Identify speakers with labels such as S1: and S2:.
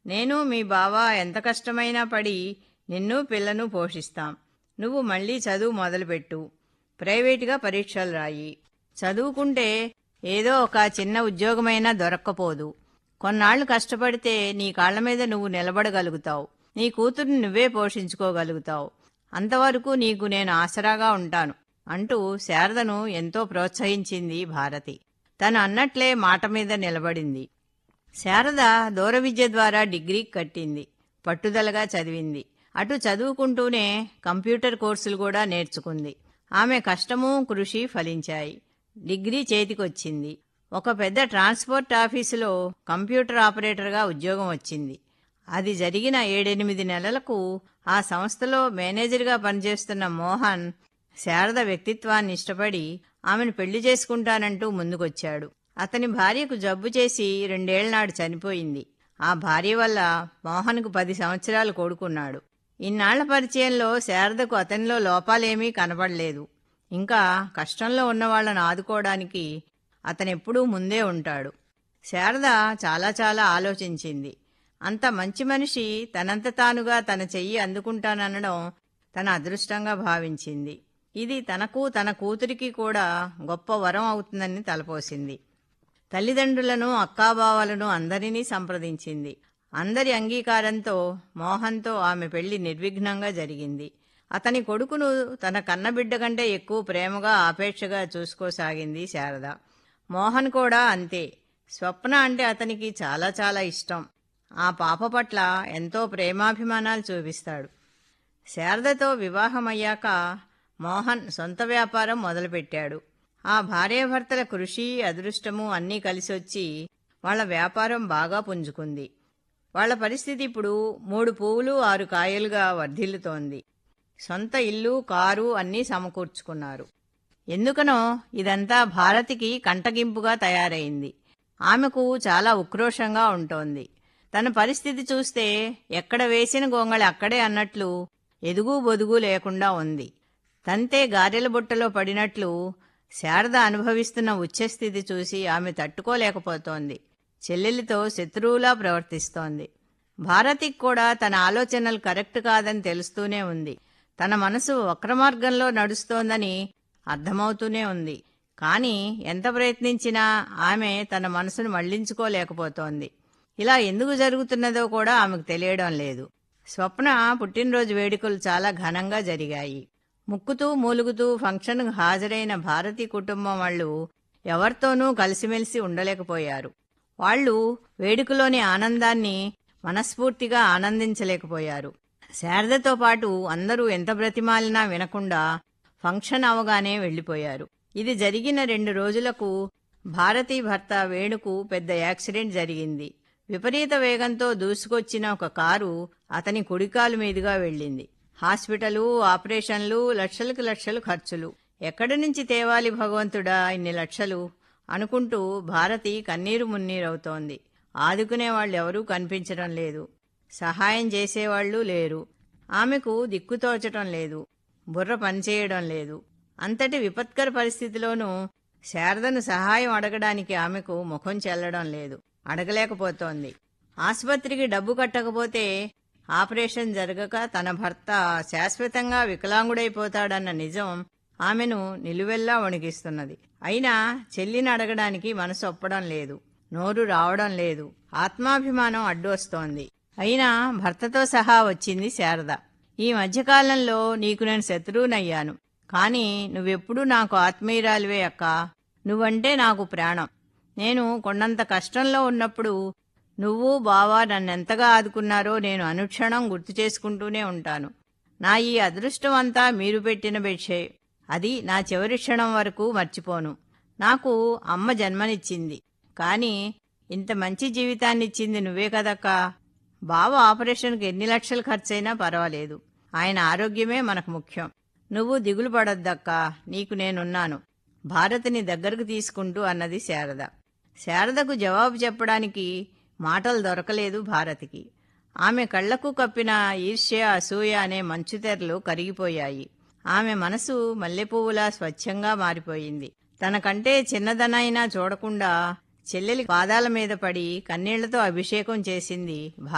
S1: నేను మీ బావ ఎంత కష్టమైనా పడి నిన్ను పిల్లను పోషిస్తాం నువ్వు మళ్ళీ చదువు మొదలుపెట్టు ప్రైవేటుగా పరీక్షలు రాయి చదువుకుంటే ఏదో ఒక చిన్న ఉద్యోగమైనా దొరక్కపోదు కొన్నాళ్లు కష్టపడితే నీ కాళ్ల మీద నువ్వు నిలబడగలుగుతావు నీ కూతుర్ని నువ్వే పోషించుకోగలుగుతావు అంతవరకు నీకు నేను ఆసరాగా ఉంటాను అంటూ శారదను ఎంతో ప్రోత్సహించింది భారతి తను అన్నట్లే మాట మీద నిలబడింది శారద దూర విద్య ద్వారా డిగ్రీ కట్టింది పట్టుదలగా చదివింది అటు చదువుకుంటూనే కంప్యూటర్ కోర్సులు కూడా నేర్చుకుంది ఆమె కష్టము కృషి ఫలించాయి డిగ్రీ చేతికొచ్చింది ఒక పెద్ద ట్రాన్స్పోర్ట్ ఆఫీసులో కంప్యూటర్ ఆపరేటర్గా ఉద్యోగం వచ్చింది అది జరిగిన ఏడెనిమిది నెలలకు ఆ సంస్థలో మేనేజర్గా పనిచేస్తున్న మోహన్ శారద వ్యక్తిత్వాన్ని ఇష్టపడి ఆమెను పెళ్లి చేసుకుంటానంటూ ముందుకొచ్చాడు అతని భార్యకు జబ్బు చేసి రెండేళ్లనాడు చనిపోయింది ఆ భార్య వల్ల మోహన్కు పది సంవత్సరాలు కొడుకున్నాడు ఇన్నాళ్ల పరిచయంలో శారదకు అతనిలో లోపాలేమీ కనబడలేదు ఇంకా కష్టంలో ఉన్న వాళ్ళను ఆదుకోవడానికి అతనెప్పుడూ ముందే ఉంటాడు శారద చాలా చాలా ఆలోచించింది అంత మంచి మనిషి తనంత తానుగా తన చెయ్యి అందుకుంటాననడం తన అదృష్టంగా భావించింది ఇది తనకు తన కూతురికి కూడా గొప్ప వరం అవుతుందని తలపోసింది తల్లిదండ్రులను అక్కాబావలను అందరినీ సంప్రదించింది అందరి అంగీకారంతో మోహన్తో ఆమె పెళ్లి నిర్విఘ్నంగా జరిగింది అతని కొడుకును తన కన్నబిడ్డ కంటే ఎక్కువ ప్రేమగా ఆపేక్షగా చూసుకోసాగింది శారద మోహన్ కూడా అంతే స్వప్న అంటే అతనికి చాలా చాలా ఇష్టం ఆ పాప పట్ల ఎంతో ప్రేమాభిమానాలు చూపిస్తాడు శారదతో వివాహమయ్యాక మోహన్ సొంత వ్యాపారం మొదలుపెట్టాడు ఆ భార్యాభర్తల కృషి అదృష్టము అన్నీ కలిసొచ్చి వాళ్ళ వ్యాపారం బాగా పుంజుకుంది వాళ్ళ పరిస్థితి ఇప్పుడు మూడు పువ్వులు ఆరు కాయలుగా వర్ధిల్లుతోంది సొంత ఇల్లు కారు అన్నీ సమకూర్చుకున్నారు ఎందుకనో ఇదంతా భారతికి కంటగింపుగా తయారైంది ఆమెకు చాలా ఉక్రోషంగా ఉంటోంది తన పరిస్థితి చూస్తే ఎక్కడ వేసిన గొంగళి అక్కడే అన్నట్లు ఎదుగు బొదుగు లేకుండా ఉంది తంతే గారెల బుట్టలో పడినట్లు శారద అనుభవిస్తున్న ఉచ్చస్థితి చూసి ఆమె తట్టుకోలేకపోతోంది చెల్లెలితో శత్రువులా ప్రవర్తిస్తోంది భారతికి కూడా తన ఆలోచనలు కరెక్ట్ కాదని తెలుస్తూనే ఉంది తన మనసు వక్రమార్గంలో నడుస్తోందని అర్థమవుతూనే ఉంది కానీ ఎంత ప్రయత్నించినా ఆమె తన మనసును మళ్లించుకోలేకపోతోంది ఇలా ఎందుకు జరుగుతున్నదో కూడా ఆమెకు తెలియడం లేదు స్వప్న పుట్టినరోజు వేడుకలు చాలా ఘనంగా జరిగాయి ముక్కుతూ మూలుగుతూ ఫంక్షన్కు హాజరైన భారతి కుటుంబం వాళ్ళు ఎవరితోనూ కలిసిమెలిసి ఉండలేకపోయారు వాళ్ళు వేడుకలోని ఆనందాన్ని మనస్ఫూర్తిగా ఆనందించలేకపోయారు శారదతో పాటు అందరూ ఎంత బ్రతిమాలినా వినకుండా ఫంక్షన్ అవగానే వెళ్లిపోయారు ఇది జరిగిన రెండు రోజులకు భారతి భర్త వేణుకు పెద్ద యాక్సిడెంట్ జరిగింది విపరీత వేగంతో దూసుకొచ్చిన ఒక కారు అతని కుడికాలు మీదుగా వెళ్ళింది హాస్పిటలు ఆపరేషన్లు లక్షలకు లక్షలు ఖర్చులు ఎక్కడి నుంచి తేవాలి భగవంతుడా ఇన్ని లక్షలు అనుకుంటూ భారతి కన్నీరు మున్నీరవుతోంది ఆదుకునే వాళ్ళెవరూ కనిపించడం లేదు సహాయం చేసేవాళ్లు లేరు ఆమెకు దిక్కుతోచటం లేదు బుర్ర పనిచేయడం లేదు అంతటి విపత్కర పరిస్థితిలోనూ శారదను సహాయం అడగడానికి ఆమెకు ముఖం చెల్లడం లేదు అడగలేకపోతోంది ఆసుపత్రికి డబ్బు కట్టకపోతే ఆపరేషన్ జరగక తన భర్త శాశ్వతంగా వికలాంగుడైపోతాడన్న నిజం ఆమెను నిలువెల్లా వణికిస్తున్నది అయినా చెల్లిని అడగడానికి మనసు ఒప్పడం లేదు నోరు రావడం లేదు ఆత్మాభిమానం అడ్డొస్తోంది అయినా భర్తతో సహా వచ్చింది శారద ఈ మధ్యకాలంలో నీకు నేను శత్రువునయ్యాను కాని నువ్వెప్పుడూ నాకు ఆత్మీయురాలివే అక్క నువ్వంటే నాకు ప్రాణం నేను కొండంత కష్టంలో ఉన్నప్పుడు నువ్వు బావా నన్నెంతగా ఆదుకున్నారో నేను అనుక్షణం గుర్తు చేసుకుంటూనే ఉంటాను నా ఈ అదృష్టం అంతా మీరు పెట్టిన బెడ్షే అది నా చివరి క్షణం వరకు మర్చిపోను నాకు అమ్మ జన్మనిచ్చింది కాని ఇంత మంచి జీవితాన్నిచ్చింది నువ్వే కదక్కా బావ ఆపరేషన్కి ఎన్ని లక్షలు ఖర్చయినా పర్వాలేదు ఆయన ఆరోగ్యమే మనకు ముఖ్యం నువ్వు దిగులు పడొద్దక్కా నీకు నేనున్నాను భారతిని దగ్గరకు తీసుకుంటూ అన్నది శారద శారదకు జవాబు చెప్పడానికి మాటలు దొరకలేదు భారతికి ఆమె కళ్లకు కప్పిన ఈర్ష్య అసూయ అనే మంచుతెరలు కరిగిపోయాయి ఆమె మనసు మల్లెపువ్వులా స్వచ్ఛంగా మారిపోయింది తనకంటే చిన్నదనైనా చూడకుండా చెల్లెలి పాదాల మీద పడి కన్నీళ్లతో అభిషేకం చేసింది